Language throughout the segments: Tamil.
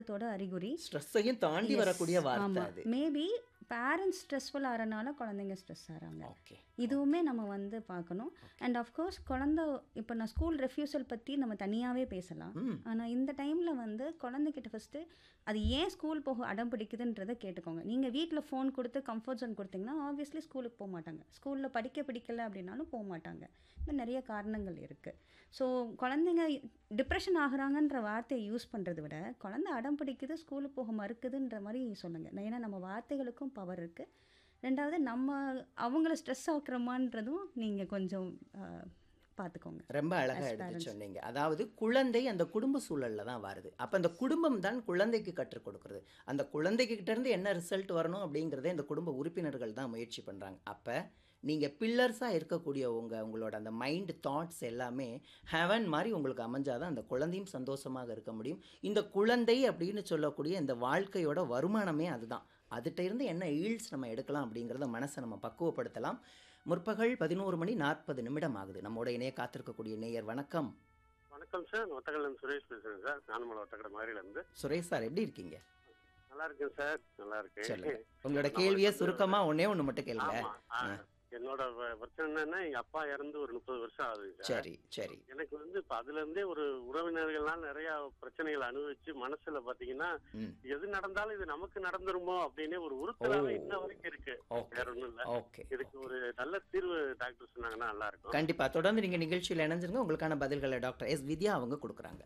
தோட அறிகுறி ஸ்ட்ரெஸ்ஸையும் தாண்டி வரக்கூடிய வார்த்தை ஆமா அது மேபி பேரண்ட்ஸ் ஸ்ட்ரெஸ்ஃபுல் ஆகிறனால குழந்தைங்க ஸ்ட்ரெஸ் ஆகிறாங்க ஓகே இதுவுமே நம்ம வந்து பார்க்கணும் அண்ட் ஆஃப்கோர்ஸ் குழந்த இப்போ நான் ஸ்கூல் ரெஃப்யூசல் பற்றி நம்ம தனியாகவே பேசலாம் ம் ஆனால் இந்த டைமில் வந்து குழந்தைகிட்ட ஃபஸ்ட்டு அது ஏன் ஸ்கூல் போக அடம் பிடிக்குதுன்றதை கேட்டுக்கோங்க நீங்கள் வீட்டில் ஃபோன் கொடுத்து கம்ஃபர்ட் ஜோன் கொடுத்தீங்கன்னா ஆப்வியஸ்லி ஸ்கூலுக்கு போக மாட்டாங்க ஸ்கூலில் படிக்க பிடிக்கல அப்படின்னாலும் போக மாட்டாங்க இந்த நிறைய காரணங்கள் இருக்குது ஸோ குழந்தைங்க டிப்ரெஷன் ஆகுறாங்கன்ற வார்த்தையை யூஸ் பண்ணுறதை விட குழந்தை அடம் பிடிக்குது ஸ்கூலுக்கு போக மறுக்குதுன்ற மாதிரி சொல்லுங்கள் ஏன்னா நம்ம வார்த்தைகளுக்கும் பவர் இருக்குது ரெண்டாவது நம்ம அவங்கள ஸ்ட்ரெஸ் ஆக்குறோமான்றதும் நீங்கள் கொஞ்சம் ஆஹ், பார்த்துக்கோங்க ரொம்ப அழகா As எடுத்து parents. சொன்னீங்க அதாவது குழந்தை அந்த குடும்ப சூழல்ல தான் வருது அப்ப அந்த குடும்பம் தான் குழந்தைக்கு கற்றுக் கொடுக்கிறது அந்த குழந்தைக்கு கிட்ட இருந்து என்ன ரிசல்ட் வரணும் அப்படிங்கறதை இந்த குடும்ப உறுப்பினர்கள் தான் முயற்சி பண்றாங்க அப்ப நீங்க பில்லர்ஸா இருக்கக்கூடிய உங்க உங்களோட அந்த மைண்ட் தாட்ஸ் எல்லாமே ஹெவன் மாதிரி உங்களுக்கு அமைஞ்சாதான் அந்த குழந்தையும் சந்தோஷமாக இருக்க முடியும் இந்த குழந்தை அப்படின்னு சொல்லக்கூடிய இந்த வாழ்க்கையோட வருமானமே அதுதான் அதுகிட்ட இருந்து என்ன ஈல்ஸ் நம்ம எடுக்கலாம் அப்படிங்கிறத மனசை நம்ம பக்குவப்படுத்தலாம் முற்பகல் பதினோரு மணி நாற்பது நிமிடம் ஆகுது நம்மோட இணைய காத்திருக்கக்கூடிய நேயர் வணக்கம் வணக்கம் சார் ஒத்தக்கடல சுரேஷ் பேசுறேன் சார் நானுமலை ஒத்தக்கடை மாரில இருந்து சுரேஷ் சார் எப்படி இருக்கீங்க நல்லா இருக்கேன் சார் நல்லா சொல்லுங்க இருக்கு உங்களோட கேள்வியை சுருக்கமா ஒண்ணே ஒண்ணு மட்டும் கேளுங்க ஆமா ஆ. என்னோட வ- பிரச்சனை என்னன்னா எங்க அப்பா இறந்து ஒரு முப்பது வருஷம் ஆகுது சார் சரி சரி எனக்கு வந்து இப்ப அதுல இருந்தே ஒரு உறவினர்கள்லாம் நிறைய பிரச்சனைகள் அனுபவிச்சு மனசுல பாத்தீங்கன்னா ம் எது நடந்தாலும் இது நமக்கு நடந்துருமோ அப்படின்னு ஒரு உறுத்தலாவே ஓ. இன்ன வரைக்கும் இருக்கு ஓகே வேற ஒண்ணும் இல்ல ஓகே இதுக்கு ஒரு நல்ல தீர்வு டாக்டர் சொன்னாங்கன்னா நல்லா இருக்கும் கண்டிப்பா தொடர்ந்து நீங்க நிகழ்ச்சியில் இணைஞ்சிருங்க உங்களுக்கான பதில்களை டாக்டர் எஸ் வித்யா அவங்க கொடுக்குறாங்க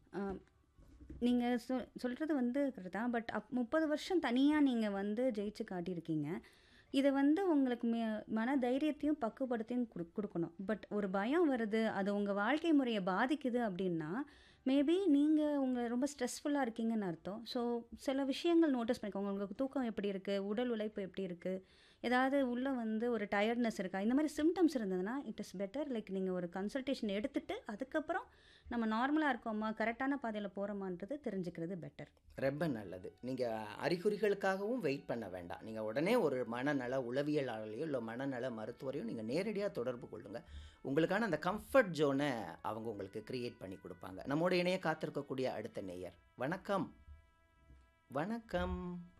நீங்கள் சொ சொல்கிறது வந்து கரெக்ட் தான் பட் அப் முப்பது வருஷம் தனியாக நீங்கள் வந்து ஜெயிச்சு காட்டியிருக்கீங்க இதை வந்து உங்களுக்கு மே மன தைரியத்தையும் பக்குவப்படுத்தையும் கொடு கொடுக்கணும் பட் ஒரு பயம் வருது அது உங்கள் வாழ்க்கை முறையை பாதிக்குது அப்படின்னா மேபி நீங்கள் உங்களை ரொம்ப ஸ்ட்ரெஸ்ஃபுல்லாக இருக்கீங்கன்னு அர்த்தம் ஸோ சில விஷயங்கள் நோட்டீஸ் பண்ணிக்கோங்க உங்களுக்கு தூக்கம் எப்படி இருக்குது உடல் உழைப்பு எப்படி இருக்குது ஏதாவது உள்ளே வந்து ஒரு டயர்ட்னஸ் இருக்கா இந்த மாதிரி சிம்டம்ஸ் இருந்ததுன்னா இட் இஸ் பெட்டர் லைக் நீங்கள் ஒரு கன்சல்டேஷன் எடுத்துட்டு அதுக்கப்புறம் நம்ம நார்மலாக இருக்கோமா கரெக்டான பாதையில் போகிறோமான்றது தெரிஞ்சுக்கிறது பெட்டர் ரொம்ப நல்லது நீங்க அறிகுறிகளுக்காகவும் வெயிட் பண்ண வேண்டாம் நீங்க உடனே ஒரு மனநல உளவியலாளரையோ இல்லை மனநல மருத்துவரையோ நீங்க நேரடியாக தொடர்பு கொள்ளுங்க உங்களுக்கான அந்த கம்ஃபர்ட் ஜோனை அவங்க உங்களுக்கு கிரியேட் பண்ணி கொடுப்பாங்க நம்மோட இணைய காத்திருக்கக்கூடிய அடுத்த நேயர் வணக்கம் வணக்கம்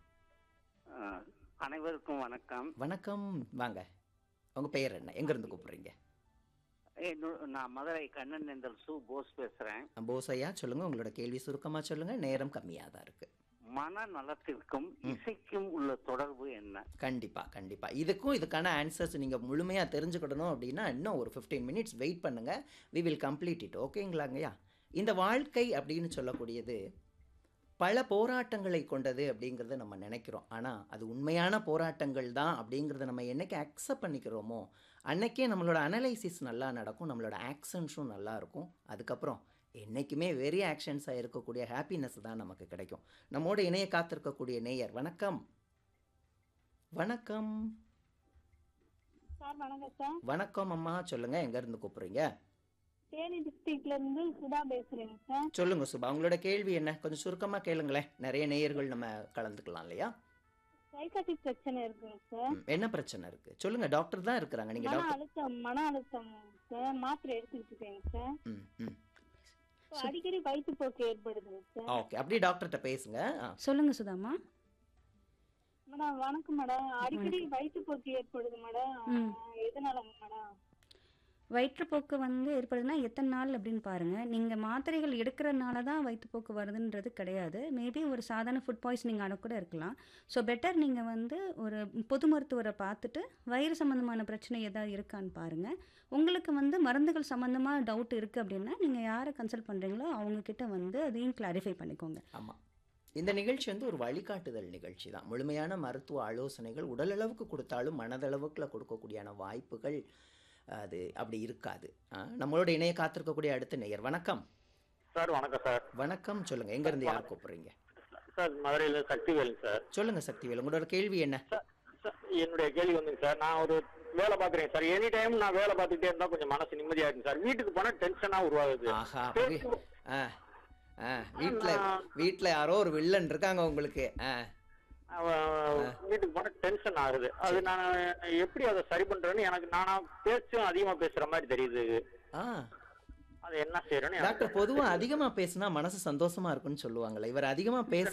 ஆ, அனைவருக்கும் வணக்கம் வணக்கம் வாங்க உங்க பெயர் என்ன எங்க இருந்து கூப்பிடுறீங்க என்னோ- நான் மதுரை கண்ணன் எந்தல் சு போஸ் பேசுறேன் போசையா சொல்லுங்க உங்களோட கேள்வி சுருக்கமா சொல்லுங்க நேரம் கம்மியாக தான் இருக்கு மன நலத்திற்கும் இசைக்கும் உள்ள தொடர்பு என்ன கண்டிப்பா கண்டிப்பா இதுக்கும் இதுக்கான ஆன்சர்ஸ் நீங்க முழுமையா தெரிஞ்சுக்கிடணும் அப்படின்னா இன்னும் ஒரு 15 மினிட்ஸ் வெயிட் பண்ணுங்க வி வில் கம்ப்ளீட் இட் ஓகேங்களாங்கய்யா இந்த வாழ்க்கை அப்படின்னு சொல்லக்கூடியது பல போராட்டங்களை கொண்டது அப்படிங்கிறத நம்ம நினைக்கிறோம் ஆனால் அது உண்மையான போராட்டங்கள் தான் அப்படிங்கிறத நம்ம என்னைக்கு அக்செப்ட் பண்ணிக்கிறோமோ அன்னைக்கே நம்மளோட அனலைசிஸ் நல்லா நடக்கும் நம்மளோட ஆக்ஷன்ஸும் நல்லா இருக்கும் அதுக்கப்புறம் என்றைக்குமே வெரி ஆக்ஷன்ஸாக இருக்கக்கூடிய ஹாப்பினஸ் தான் நமக்கு கிடைக்கும் நம்மோட இணைய காத்திருக்கக்கூடிய நேயர் வணக்கம் வணக்கம் சார் வணக்கம் சார் வணக்கம் அம்மா சொல்லுங்க எங்க இருந்து கூப்பிடுறீங்க தேனி டிஸ்ட்ரிக்ட்ல இருந்து சுதா பேசுறேங்க சார் சொல்லுங்க சுபா உங்களோட கேள்வி என்ன கொஞ்சம் சுருக்கமா கேளுங்களேன் நிறைய நேயர்கள் நம்ம கலந்துக்கலாம் இல்லையா சைக்காட்டிக் பிரச்சனை இருக்குங்க சார் ம், என்ன பிரச்சனை இருக்கு சொல்லுங்க டாக்டர் தான் இருக்கிறாங்க நீங்க மன டாக்டர் அழுத்தம் மன அழுத்தம் சார் மாத்திரை எடுத்துக்கிட்டு இருக்கேங்க சார் ம் ம் இப்போ அடிக்கடி வயிற்றுப்போக்கு ஏற்படுதுங்க சார் ஓகே அப்படியே டாக்டர்கிட்ட பேசுங்க ஆ, சொல்லுங்கள் சுதாமா மேடம் வணக்கம் மேடம் அடிக்கடி வயிற்றுப்போக்கு ஏற்படுது மேடம் ம். எதனாலங்க மேடம் வயிற்றுப்போக்கு வந்து ஏற்படுதுன்னா எத்தனை நாள் அப்படின்னு பாருங்கள் நீங்கள் மாத்திரைகள் எடுக்கிறனால தான் வயிற்றுப்போக்கு வருதுன்றது கிடையாது மேபி ஒரு சாதாரண ஃபுட் பாய்சனிங் ஆன கூட இருக்கலாம் ஸோ பெட்டர் நீங்கள் வந்து ஒரு பொது மருத்துவரை பார்த்துட்டு வயிறு சம்மந்தமான பிரச்சனை ஏதாவது இருக்கான்னு பாருங்கள் உங்களுக்கு வந்து மருந்துகள் சம்மந்தமாக டவுட் இருக்குது அப்படின்னா நீங்கள் யாரை கன்சல்ட் பண்ணுறீங்களோ அவங்கக்கிட்ட வந்து அதையும் கிளாரிஃபை பண்ணிக்கோங்க ஆமா இந்த நிகழ்ச்சி வந்து ஒரு வழிகாட்டுதல் நிகழ்ச்சி தான் முழுமையான மருத்துவ ஆலோசனைகள் உடலளவுக்கு கொடுத்தாலும் மனதளவுக்குள்ள கொடுக்கக்கூடியான வாய்ப்புகள் அது அப்படி இருக்காது ஆ, நம்மளோட இணைய காத்திருக்கக்கூடிய அடுத்த நேயர் வணக்கம் சார் வணக்கம் சார் வணக்கம் சொல்லுங்க எங்க இருந்து யார் கூப்பிடுறீங்க சார் மதுரையில சக்திவேல் சார் சொல்லுங்க சக்திவேல் உங்களோட கேள்வி என்ன சார், சார், என்னுடைய கேள்வி வந்துங்க சார் நான் ஒரு வேலை பாக்குறேன் சார் எனி டைம் நான் வேலை பார்த்துட்டே இருந்தா கொஞ்சம் மனசு நிம்மதியா இருக்கு சார் வீட்டுக்கு போனா டென்ஷனா உருவாகுது ஆஹா அப்படி ஆ ஆ வீட்டில் வீட்டில் யாரோ ஒரு வில்லன் இருக்காங்க உங்களுக்கு ஆ அவன் வீட்டுக்கு போனா டென்ஷன் ஆகுது அது நான் எப்படி அதை சரி பண்றேன்னு எனக்கு நானா பேச்சும் அதிகமா பேசுற மாதிரி தெரியுது ஆ அது என்ன செய்யறோம்னு எனக்கு டாக்டர் பொதுவா அதிகமா பேசினா மனசு சந்தோஷமா இருக்கும்னு சொல்லுவாங்கல்ல இவர் அதிகமா பேச